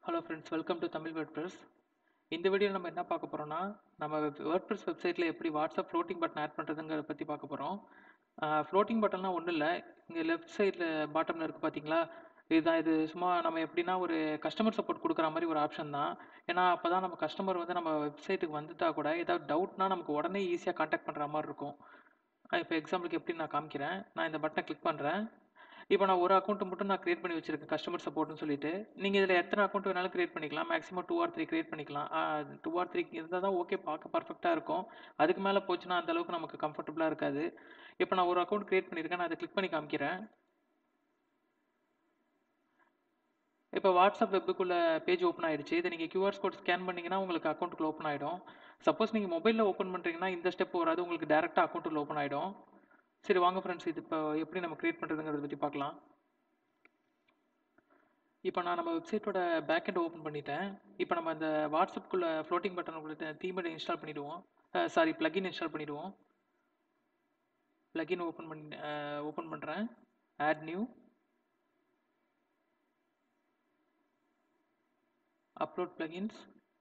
hello friends welcome to Tamil WordPress இந்த வீடியோவில் நம்ம என்ன பார்க்க போகிறோம்னா நம்ம வேர்ட்பிரஸ் வெப்சைட்டில் எப்படி வாட்ஸ்அப் ஃப்ளோட்டிங் பட்டன் ஆட் பண்ணுறதுங்கிறத பற்றி பார்க்க போகிறோம் ஃப்ளோட்டிங் பட்டன்லாம் ஒன்றும் இல்லை இங்கே லெஃப்ட் சைடில் பாட்டமில் இருக்குது பார்த்தீங்களா இதுதான் இது சும்மா நம்ம எப்படின்னா ஒரு கஸ்டமர் சப்போர்ட் கொடுக்குற மாதிரி ஒரு ஆப்ஷன் தான் ஏன்னா அப்போ தான் நம்ம கஸ்டமர் வந்து நம்ம வெப்சைட்டுக்கு வந்துட்டா கூட ஏதாவது டவுட்னா நமக்கு உடனே ஈஸியாக காண்டாக்ட் பண்ணுற மாதிரி இருக்கும் இப்போ எக்ஸாம்பிளுக்கு எப்படி நான் காமிக்கிறேன் நான் இந்த பட்டனை கிளிக் பண்ணுறேன் இப்போ நான் ஒரு அக்கௌண்ட் மட்டும் நான் கிரியேட் பண்ணி வச்சிருக்கேன் கஸ்டமர் சப்போர்ட்னு சொல்லிட்டு நீங்கள் இதில் எத்தனை அக்கௌண்ட் வேணாலும் கிரியேட் பண்ணிக்கலாம் maximum two or three create பண்ணிக்கலாம் டூ ஆர் த்ரீ இருந்தால் தான் ஓகே பார்க்க பர்ஃபெக்டாக இருக்கும் அதுக்கு மேலே போச்சுன்னா அந்த அளவுக்கு நமக்கு கம்ஃபர்டபுளாக இருக்காது இப்போ நான் ஒரு அக்கௌண்ட் கிரியேட் பண்ணியிருக்கேன் நான் அதை கிளிக் பண்ணி காமிக்கிறேன் இப்போ வாட்ஸ்அப் வெப்புக்குள்ள பேஜ் ஓப்பன் ஆயிடுச்சு இதை நீங்கள் கியூஆர் கோட் ஸ்கேன் பண்ணிங்கன்னா உங்களுக்கு அக்கௌண்ட்டுக்குள்ள ஓப்பன் ஆகிடும் சப்போஸ் நீங்கள் மொபைலில் ஓப்பன் பண்ணுறீங்கன்னா இந்த ஸ்டெப் வராது உங்களுக்கு டேரெக்டாக அக்கௌண்ட்டுக்குள்ள ஓப்பன் ஆகிடும் சரி வாங்க ஃப்ரெண்ட்ஸ் இது இப்போ எப்படி நம்ம க்ரியேட் பண்ணுறதுங்கிறத பற்றி பார்க்கலாம் இப்போ நான் நம்ம வெப்சைட்டோட பேக் எண்ட் ஓப்பன் பண்ணிட்டேன் இப்போ நம்ம அந்த வாட்ஸ்அப்புக்குள்ள ஃப்ளோட்டிங் பட்டன் உங்களுக்கு தீமை இன்ஸ்டால் பண்ணிவிடுவோம் சாரி ப்ளகின் இன்ஸ்டால் பண்ணிவிடுவோம் ப்ளகின் ஓப்பன் பண்ணி ஓப்பன் பண்ணுறேன் ஆட் நியூ அப்லோட் ப்ளகின்ஸ்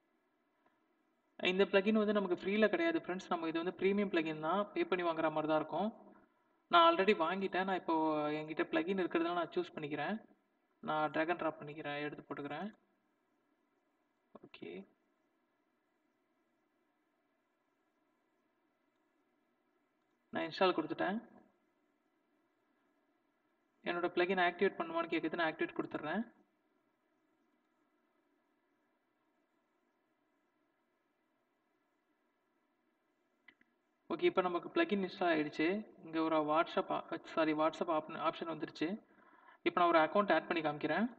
இந்த ப்ளகின் வந்து நமக்கு ஃப்ரீயில் கிடையாது ஃப்ரெண்ட்ஸ் நம்ம இது வந்து ப்ரீமியம் ப்ளகின் தான் பே பண்ணி வாங்குற மாதிரி தான் இருக்கும் நான் ஆல்ரெடி வாங்கிட்டேன் நான் இப்போது என்கிட்ட ப்ளகின் இருக்கிறதுனால நான் சூஸ் பண்ணிக்கிறேன் நான் ட்ராக் அண்ட் ட்ராப் பண்ணிக்கிறேன் எடுத்து போட்டுக்கிறேன் ஓகே நான் இன்ஸ்டால் கொடுத்துட்டேன் என்னோட ப்ளகின் ஆக்டிவேட் பண்ணுவான்னு கேட்குது நான் ஆக்டிவேட் கொடுத்துட்றேன் ஓகே இப்போ நமக்கு ப்ளகின் இன்ஸ்டால் ஆகிடுச்சு இங்கே ஒரு WhatsApp sorry WhatsApp app option வந்துருச்சு இப்போ நான் ஒரு அக்கௌண்ட் ஆட் பண்ணி காமிக்கிறேன்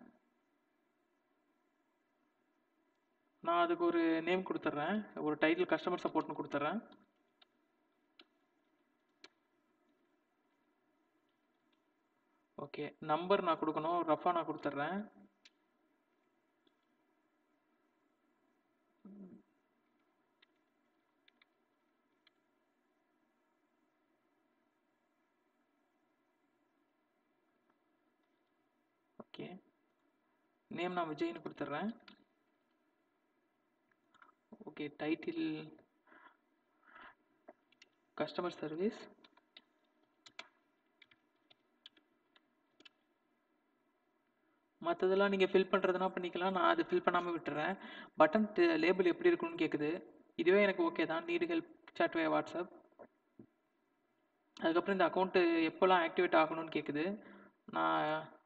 நான் அதுக்கு ஒரு நேம் கொடுத்துட்றேன் ஒரு டைட்டில் கஸ்டமர் சப்போர்ட்னு கொடுத்துட்றேன் ஓகே நம்பர் நான் கொடுக்கணும் ரஃபாக நான் கொடுத்துட்றேன் ஓகே நேம் நான் விஜய்னு கொடுத்துட்றேன் ஓகே டைட்டில் கஸ்டமர் சர்வீஸ் மற்றதெல்லாம் நீங்கள் ஃபில் பண்ணுறதுனா பண்ணிக்கலாம் நான் அது ஃபில் பண்ணாமல் விட்டுறேன் பட்டன் லேபிள் எப்படி இருக்கணும்னு கேட்குது இதுவே எனக்கு ஓகே தான் need help chat via WhatsApp அதுக்கப்புறம் இந்த அக்கௌண்ட்டு எப்போல்லாம் ஆக்டிவேட் ஆகணும்னு கேட்குது நான்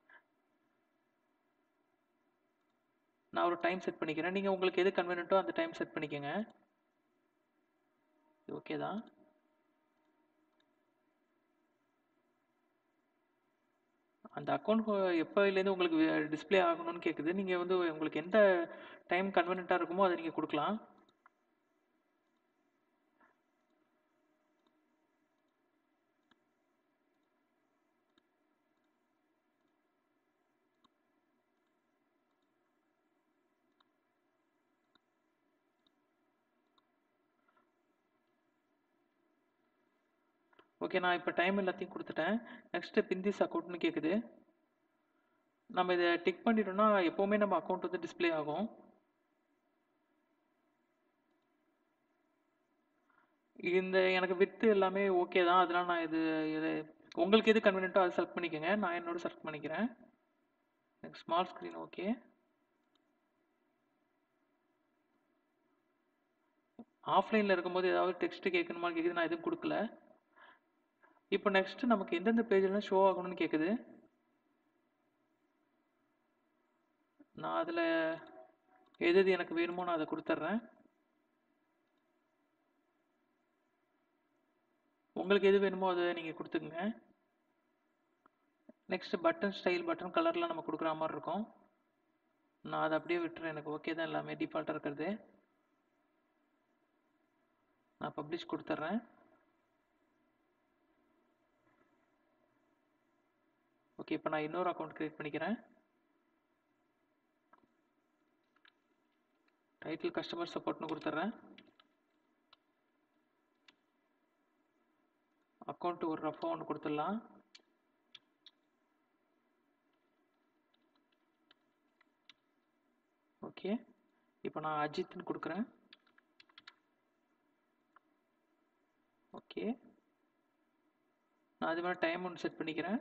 நான் ஒரு டைம் செட் பண்ணிக்கிறேன் நீங்கள் உங்களுக்கு எது கன்வீனியன்ட்டோ அந்த டைம் செட் பண்ணிக்கோங்க ஓகே தான் அந்த அக்கௌண்ட் எப்போலேருந்து உங்களுக்கு டிஸ்பிளே ஆகணும்னு கேட்குது நீங்கள் வந்து உங்களுக்கு எந்த டைம் கன்வீனியண்ட்டாக இருக்குமோ அதை நீங்கள் கொடுக்கலாம் ஓகே நான் இப்போ டைம் எல்லாத்தையும் கொடுத்துட்டேன் நெக்ஸ்ட்டு பிந்திஸ் அக்கௌண்ட்னு கேட்குது நம்ம இதை டிக் பண்ணிட்டோம்னா எப்போவுமே நம்ம அக்கௌண்ட் வந்து டிஸ்பிளே ஆகும் இந்த எனக்கு வித்து எல்லாமே ஓகே தான் அதெல்லாம் நான் இது இது உங்களுக்கு எது கன்வீனியன்ட்டோ அதை செலக்ட் பண்ணிக்கோங்க நான் என்னோட செலக்ட் பண்ணிக்கிறேன் ஸ்மால் ஸ்க்ரீன் ஓகே ஆஃப்லைனில் இருக்கும்போது ஏதாவது டெக்ஸ்ட் கேட்கணுமா கேட்குது நான் எதுவும் கொடுக்கல இப்போ நெக்ஸ்ட் நமக்கு எந்தெந்த பேஜ்லாம் ஷோ ஆகணும்னு கேட்குது நான் அதில் எது எது எனக்கு வேணுமோ நான் அதை கொடுத்துட்றேன் உங்களுக்கு எது வேணுமோ அதை நீங்கள் கொடுத்துக்குங்க நெக்ஸ்ட் பட்டன் ஸ்டைல் பட்டன் கலர்லாம் நம்ம கொடுக்குற மாதிரி இருக்கும் நான் அதை அப்படியே விட்டுறேன் எனக்கு ஓகே தான் எல்லாமே டிஃபால்ட்டாக இருக்கிறது நான் பப்ளிஷ் கொடுத்துட்றேன் ஓகே இப்போ நான் இன்னொரு அக்கௌண்ட் க்ரியேட் பண்ணிக்கிறேன் டைட்டில் கஸ்டமர் சப்போர்ட்னு கொடுத்துட்றேன் அக்கௌண்ட் ஒரு ரஃபாக ஒன்று கொடுத்துடலாம் ஓகே இப்போ நான் அஜித்னு கொடுக்குறேன் ஓகே நான் அது மாதிரி டைம் ஒன்று செட் பண்ணிக்கிறேன்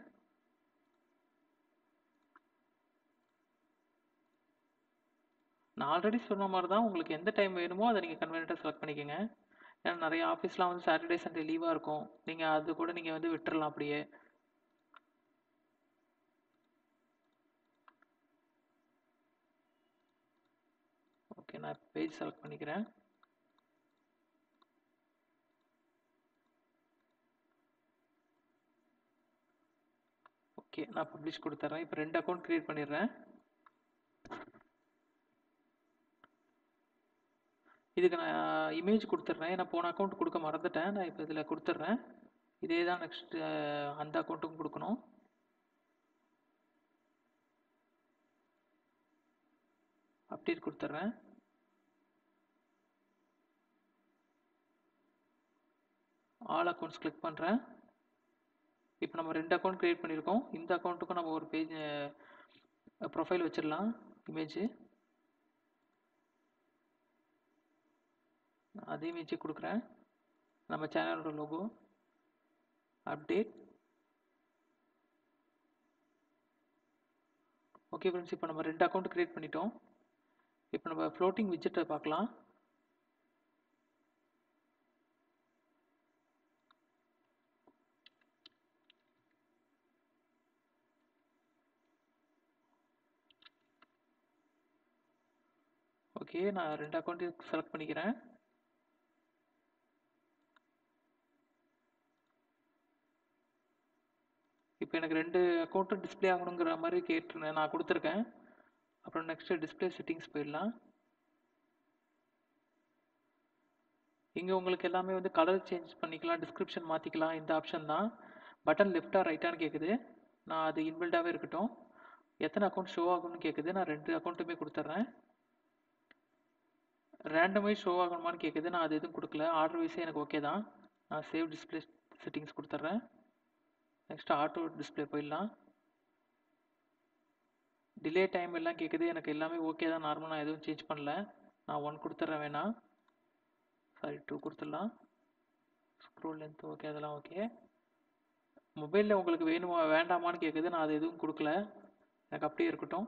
நான் ஆல்ரெடி சொன்ன மாதிரி தான் உங்களுக்கு எந்த டைம் வேணுமோ அதை நீங்கள் கன்வீனியண்ட்டாக செலக்ட் பண்ணிக்கோங்க ஏன்னா நிறைய ஆஃபீஸ்லாம் வந்து சாட்டர்டே சண்டே லீவாக இருக்கும் நீங்கள் அது கூட நீங்கள் வந்து விட்டுறலாம் அப்படியே ஓகே நான் பேஜ் செலக்ட் பண்ணிக்கிறேன் ஓகே நான் பப்ளிஷ் கொடுத்துட்றேன் இப்போ ரெண்டு அக்கௌண்ட் க்ரியேட் பண்ணிடுறேன் இதுக்கு நான் இமேஜ் கொடுத்துட்றேன் நான் போன அக்கௌண்ட் கொடுக்க மறந்துட்டேன் நான் இப்போ இதில் கொடுத்துட்றேன் இதே தான் நெக்ஸ்ட் அந்த அக்கௌண்ட்டுக்கும் கொடுக்கணும் அப்டேட் கொடுத்துட்றேன் ஆல் அக்கௌண்ட்ஸ் கிளிக் பண்ணுறேன் இப்போ நம்ம ரெண்டு அக்கௌண்ட் க்ரியேட் பண்ணியிருக்கோம் இந்த அக்கௌண்ட்டுக்கும் நம்ம ஒரு பேஜ் ப்ரொஃபைல் வச்சிடலாம் இமேஜு அதே இமேஜே கொடுக்குறேன் நம்ம சேனலோட லோகோ அப்டேட் ஓகே ஃப்ரெண்ட்ஸ் இப்போ நம்ம ரெண்டு அக்கௌண்ட் க்ரியேட் பண்ணிட்டோம் இப்போ நம்ம ஃப்ளோட்டிங் விஜெட்டை பார்க்கலாம் ஓகே நான் ரெண்டு அக்கௌண்ட்டையும் செலக்ட் பண்ணிக்கிறேன் இப்போ எனக்கு ரெண்டு அக்கௌண்ட்டும் டிஸ்ப்ளே ஆகணுங்கிற மாதிரி கேட்டு நான் கொடுத்துருக்கேன் அப்புறம் நெக்ஸ்ட்டு டிஸ்ப்ளே செட்டிங்ஸ் போயிடலாம் இங்கே உங்களுக்கு எல்லாமே வந்து கலர் சேஞ்ச் பண்ணிக்கலாம் டிஸ்கிரிப்ஷன் மாற்றிக்கலாம் இந்த ஆப்ஷன் தான் பட்டன் லெஃப்டாக ரைட்டான்னு கேட்குது நான் அது இன்பில்டாகவே இருக்கட்டும் எத்தனை அக்கௌண்ட் ஷோ ஆகும்னு கேட்குது நான் ரெண்டு அக்கௌண்ட்டுமே கொடுத்துட்றேன் ரேண்டமைஸ் ஷோ ஆகணுமான்னு கேட்குது நான் அது எதுவும் கொடுக்கல ஆர்டர் வைஸே எனக்கு ஓகே தான் நான் சேவ் டிஸ்பிளே செட்டிங்ஸ் கொடுத்துட்றேன் நெக்ஸ்ட் ஆட்டோ டிஸ்பிளே போயிடலாம் டிலே டைம் எல்லாம் கேட்குது எனக்கு எல்லாமே ஓகே தான் நார்மலாக நான் எதுவும் சேஞ்ச் பண்ணல நான் ஒன் கொடுத்துட்றேன் வேணா சாரி டூ கொடுத்துடலாம் ஸ்க்ரோல் லென்த் ஓகே அதெல்லாம் ஓகே மொபைலில் உங்களுக்கு வேணுமா வேண்டாமான்னு கேட்குது நான் அது எதுவும் கொடுக்கல எனக்கு அப்படியே இருக்கட்டும்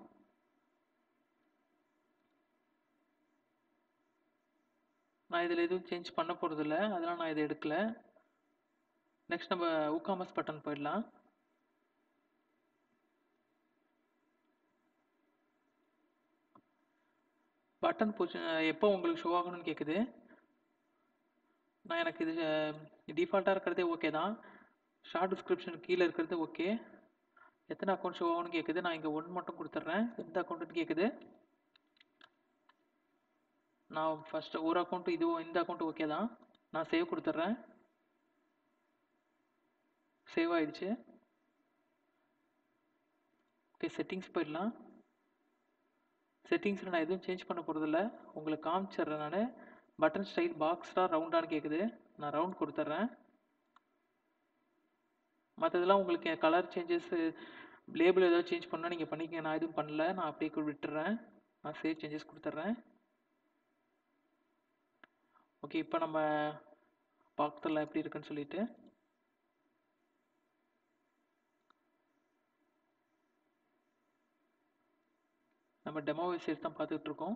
நான் இதில் எதுவும் சேஞ்ச் பண்ண போகிறதில்ல அதெல்லாம் நான் இதை எடுக்கல நெக்ஸ்ட் நம்ம ஊகாமஸ் பட்டன் போயிடலாம் பட்டன் பொசிஷன் எப்போ உங்களுக்கு ஷோ ஆகணும்னு கேட்குது நான் எனக்கு இது டிஃபால்ட்டாக இருக்கிறதே ஓகே தான் ஷார்ட் டிஸ்கிரிப்ஷன் கீழே இருக்கிறது ஓகே எத்தனை அக்கௌண்ட் ஷோ ஆகணும்னு கேட்குது நான் இங்கே ஒன் மட்டும் கொடுத்துட்றேன் எந்த அக்கௌண்ட்டுன்னு கேட்குது நான் ஃபஸ்ட்டு ஒரு அக்கௌண்ட்டு இது இந்த அக்கௌண்ட் ஓகே தான் நான் சேவ் கொடுத்துட்றேன் சேவ் ஆயிடுச்சு ஓகே செட்டிங்ஸ் போயிடலாம் செட்டிங்ஸில் நான் எதுவும் சேஞ்ச் பண்ண போகிறதில்ல உங்களுக்கு காமிச்சிட்றேன் நான் பட்டன் ஸ்டைல் பாக்ஸ்டாக ரவுண்டான்னு கேட்குது நான் ரவுண்ட் கொடுத்துட்றேன் மற்றதெல்லாம் உங்களுக்கு கலர் சேஞ்சஸ் லேபிள் ஏதாவது சேஞ்ச் பண்ணால் நீங்கள் பண்ணிக்கங்க நான் எதுவும் பண்ணல நான் அப்படியே விட்டுறேன் நான் சேவ் சேஞ்சஸ் கொடுத்துட்றேன் ஓகே இப்போ நம்ம பார்த்துடலாம் எப்படி இருக்குன்னு சொல்லிட்டு நம்ம டெமோ வெப்சைட் தான் பார்த்துட்டு இருக்கோம்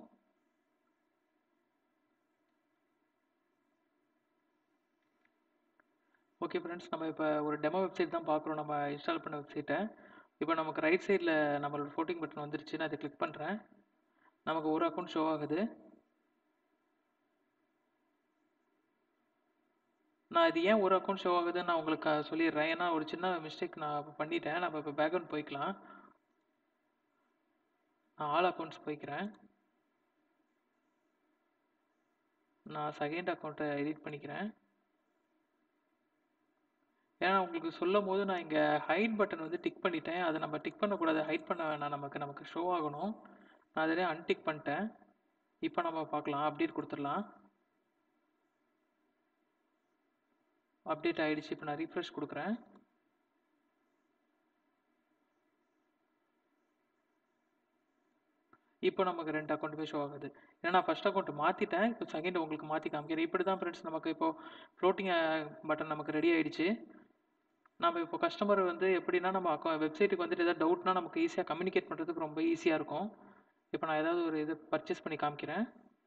ஓகே ஃப்ரெண்ட்ஸ் நம்ம இப்போ ஒரு டெமோ வெப்சைட் தான் பார்க்குறோம் நம்ம இன்ஸ்டால் பண்ண வெப்சைட்டை இப்போ நமக்கு ரைட் சைடில் நம்மளோட ஃபோட்டிங் பட்டன் வந்துருச்சு நான் அதை கிளிக் பண்ணுறேன் நமக்கு ஒரு அக்கௌண்ட் ஷோ ஆகுது நான் இது ஏன் ஒரு அக்கௌண்ட் ஷோ ஆகுதுன்னு நான் உங்களுக்கு சொல்லிடுறேன் ஏன்னா ஒரு சின்ன மிஸ்டேக் நான் பண்ணிட்டேன் நம்ம இப்போ பேக்ரவுண்ட் போய்க்கலாம் நான் ஆல் அக்கௌண்ட்ஸ் போய்க்கிறேன் நான் செகண்ட் அக்கௌண்ட்டை எடிட் பண்ணிக்கிறேன் ஏன்னா உங்களுக்கு சொல்லும் போது நான் இங்கே ஹைட் பட்டன் வந்து டிக் பண்ணிட்டேன் அதை நம்ம டிக் பண்ணக்கூடாது ஹைட் பண்ண வேணாம் நமக்கு நமக்கு ஷோ ஆகணும் நான் அதிலே அன்டிக் பண்ணிட்டேன் இப்போ நம்ம பார்க்கலாம் அப்டேட் கொடுத்துடலாம் அப்டேட் ஆகிடுச்சு இப்போ நான் ரீஃப்ரெஷ் கொடுக்குறேன் இப்போ நமக்கு ரெண்டு அக்கௌண்ட்டுமே ஷோ ஆகுது ஏன்னா நான் ஃபர்ஸ்ட் அக்கௌண்ட் மாற்றிட்டேன் இப்போ செகண்ட் உங்களுக்கு மாற்றி காமிக்கிறேன் இப்படி தான் ஃப்ரெண்ட்ஸ் நமக்கு இப்போ ஃப்ளோட்டிங் பட்டன் நமக்கு ரெடி ஆயிடுச்சு நம்ம இப்போ கஸ்டமர் வந்து எப்படின்னா நம்ம அக்கௌ வெப்சைட்டுக்கு வந்துட்டு ஏதாவது டவுட்னா நமக்கு ஈஸியாக கம்யூனிகேட் பண்ணுறதுக்கு ரொம்ப ஈஸியாக இருக்கும் இப்போ நான் ஏதாவது ஒரு இது பர்ச்சேஸ் பண்ணி காமிக்கிறேன்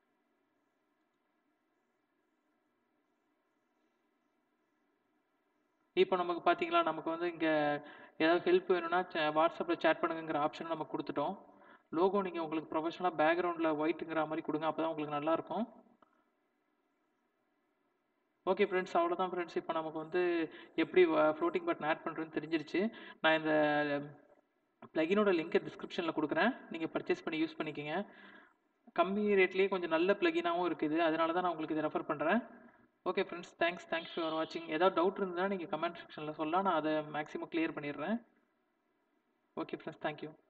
இப்போ நமக்கு பார்த்தீங்களா நமக்கு வந்து இங்கே ஏதாவது ஹெல்ப் வேணும்னா வாட்ஸ்அப்பில் சேட் பண்ணுங்கிற ஆப்ஷன் நம்ம கொடுத்துட்டோம் லோகோ நீங்கள் உங்களுக்கு ப்ரொஃபஷனலாக பேக்ரவுண்டில் ஒயிட்டுங்கிற மாதிரி கொடுங்க அப்போ தான் உங்களுக்கு நல்லாயிருக்கும் ஓகே ஃப்ரெண்ட்ஸ் அவ்வளோதான் ஃப்ரெண்ட்ஸ் இப்போ நமக்கு வந்து எப்படி ஃப்ளோட்டிங் பட்டன் ஆட் பண்ணுறதுன்னு தெரிஞ்சிருச்சு நான் இந்த ப்ளகினோட லிங்க்கை டிஸ்கிரிப்ஷனில் கொடுக்குறேன் நீங்கள் பர்ச்சேஸ் பண்ணி யூஸ் பண்ணிக்கோங்க கம்மி ரேட்லேயே கொஞ்சம் நல்ல ப்ளகினாகவும் இருக்குது அதனால தான் நான் உங்களுக்கு இதை ரெஃபர் பண்ணுறேன் okay friends thanks thanks for வாட்சிங் ஏதாவது டவுட் இருந்ததுன்னா நீங்கள் கமெண்ட் செக்ஷனில் சொல்லலாம் நான் அதை மேக்ஸிமம் கிளியர் பண்ணிடுறேன் ஓகே ஃப்ரெண்ட்ஸ் தேங்க்யூ